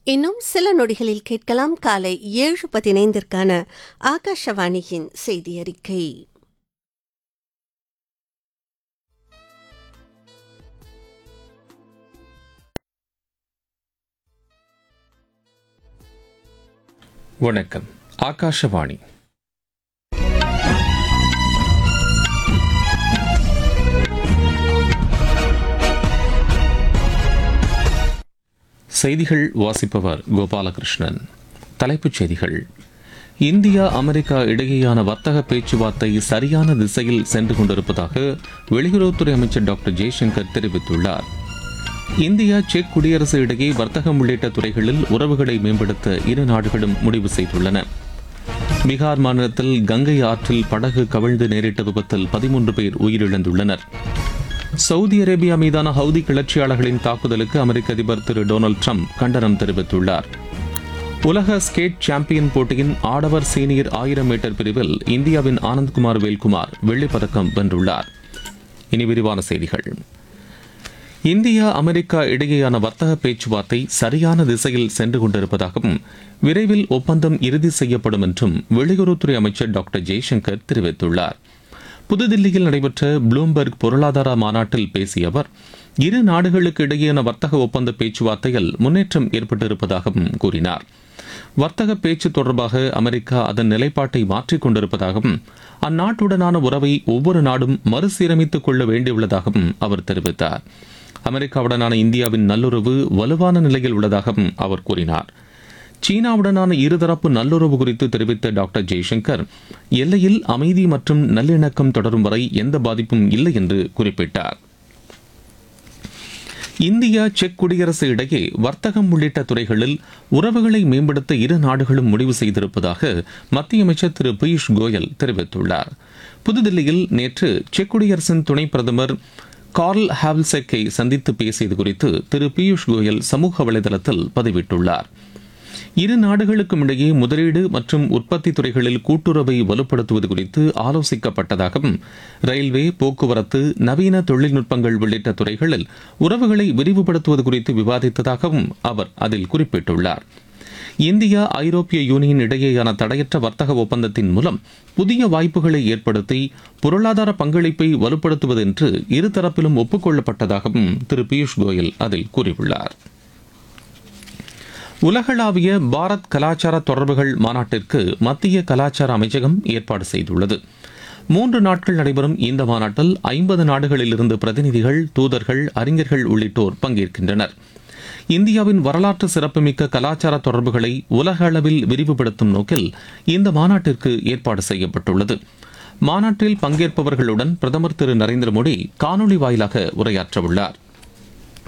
இன்னும் சில நொடிகளில் கேட்கலாம் காலை ஏழு பதினைந்திற்கான ஆகாஷவாணியின் செய்தி அறிக்கை வணக்கம் ஆகாஷவாணி செய்திகள் வாசிப்பவர் கோபாலகிருஷ்ணன் தலைப்புச் செய்திகள் இந்தியா அமெரிக்கா இடையேயான வர்த்தக பேச்சுவார்த்தை சரியான திசையில் சென்று கொண்டிருப்பதாக வெளியுறவுத்துறை அமைச்சர் டாக்டர் ஜெய்சங்கர் தெரிவித்துள்ளார் இந்தியா செக் குடியரசு இடையே வர்த்தகம் உள்ளிட்ட துறைகளில் உறவுகளை மேம்படுத்த இரு நாடுகளும் முடிவு செய்துள்ளன பீகார் மாநிலத்தில் கங்கை ஆற்றில் படகு கவிழ்ந்து நேரிட்ட விபத்தில் பதிமூன்று பேர் உயிரிழந்துள்ளனர் சவுதி அரேபியா மீதான ஹவுதி கிளர்ச்சியாளர்களின் தாக்குதலுக்கு அமெரிக்க அதிபர் திரு டொனால்டு ட்ரம்ப் கண்டனம் தெரிவித்துள்ளார் உலக ஸ்கேட் சாம்பியன் போட்டியின் ஆடவர் சீனியர் ஆயிரம் மீட்டர் பிரிவில் இந்தியாவின் ஆனந்த்குமார் வேல்குமார் வெள்ளிப் பதக்கம் வென்றுள்ளார் இனி விரிவான செய்திகள் இந்தியா அமெரிக்கா இடையேயான வர்த்தக பேச்சுவார்த்தை சரியான திசையில் சென்று கொண்டிருப்பதாகவும் விரைவில் ஒப்பந்தம் இறுதி செய்யப்படும் என்றும் வெளியுறவுத்துறை அமைச்சர் டாக்டர் ஜெய்சங்கர் தெரிவித்துள்ளார் புதுதில்லியில் நடைபெற்ற ப்ளூம்பெர்க் பொருளாதார மாநாட்டில் பேசிய அவர் இரு நாடுகளுக்கு இடையேயான வர்த்தக ஒப்பந்த பேச்சுவார்த்தையில் முன்னேற்றம் ஏற்பட்டிருப்பதாகவும் கூறினார் வர்த்தக பேச்சு தொடர்பாக அமெரிக்கா அதன் நிலைப்பாட்டை மாற்றிக் கொண்டிருப்பதாகவும் அந்நாட்டுடனான உறவை ஒவ்வொரு நாடும் மறுசீரமைத்துக் கொள்ள வேண்டியுள்ளதாகவும் அவர் தெரிவித்தார் அமெரிக்காவுடனான இந்தியாவின் நல்லுறவு வலுவான நிலையில் உள்ளதாகவும் அவர் கூறினார் சீனாவுடனான இருதரப்பு நல்லுறவு குறித்து தெரிவித்த டாக்டர் ஜெய்சங்கர் எல்லையில் அமைதி மற்றும் நல்லிணக்கம் தொடரும் வரை எந்த பாதிப்பும் இல்லை என்று குறிப்பிட்டார் இந்தியா செக் குடியரசு இடையே வர்த்தகம் உள்ளிட்ட துறைகளில் உறவுகளை மேம்படுத்த இரு நாடுகளும் முடிவு செய்திருப்பதாக மத்திய அமைச்சர் திரு பியூஷ் கோயல் தெரிவித்துள்ளார் புதுதில்லியில் நேற்று செக் குடியரசின் துணை பிரதமர் கார்ல் ஹாவ்ல்செக்கை சந்தித்து பேசியது குறித்து திரு பியூஷ் கோயல் சமூக வலைதளத்தில் பதிவிட்டுள்ளார் இரு நாடுகளுக்கும் இடையே முதலீடு மற்றும் உற்பத்தி துறைகளில் கூட்டுறவை வலுப்படுத்துவது குறித்து ஆலோசிக்கப்பட்டதாகவும் ரயில்வே போக்குவரத்து நவீன தொழில்நுட்பங்கள் உள்ளிட்ட துறைகளில் உறவுகளை விரிவுபடுத்துவது குறித்து விவாதித்ததாகவும் அவர் அதில் குறிப்பிட்டுள்ளார் இந்தியா ஐரோப்பிய யூனியன் இடையேயான தடையற்ற வர்த்தக ஒப்பந்தத்தின் மூலம் புதிய வாய்ப்புகளை ஏற்படுத்தி பொருளாதார பங்களிப்பை வலுப்படுத்துவது என்று இருதரப்பிலும் ஒப்புக்கொள்ளப்பட்டதாகவும் திரு பியூஷ் கோயல் அதில் கூறியுள்ளார் உலகளாவிய பாரத் கலாச்சார தொடர்புகள் மாநாட்டிற்கு மத்திய கலாச்சார அமைச்சகம் ஏற்பாடு செய்துள்ளது மூன்று நாட்கள் நடைபெறும் இந்த மாநாட்டில் ஐம்பது நாடுகளிலிருந்து பிரதிநிதிகள் தூதர்கள் அறிஞர்கள் உள்ளிட்டோர் பங்கேற்கின்றனர் இந்தியாவின் வரலாற்று சிறப்புமிக்க கலாச்சார தொடர்புகளை உலக அளவில் விரிவுபடுத்தும் நோக்கில் இந்த மாநாட்டிற்கு ஏற்பாடு செய்யப்பட்டுள்ளது மாநாட்டில் பங்கேற்பவர்களுடன் பிரதமர் திரு நரேந்திர மோடி காணொலி வாயிலாக உரையாற்றவுள்ளார்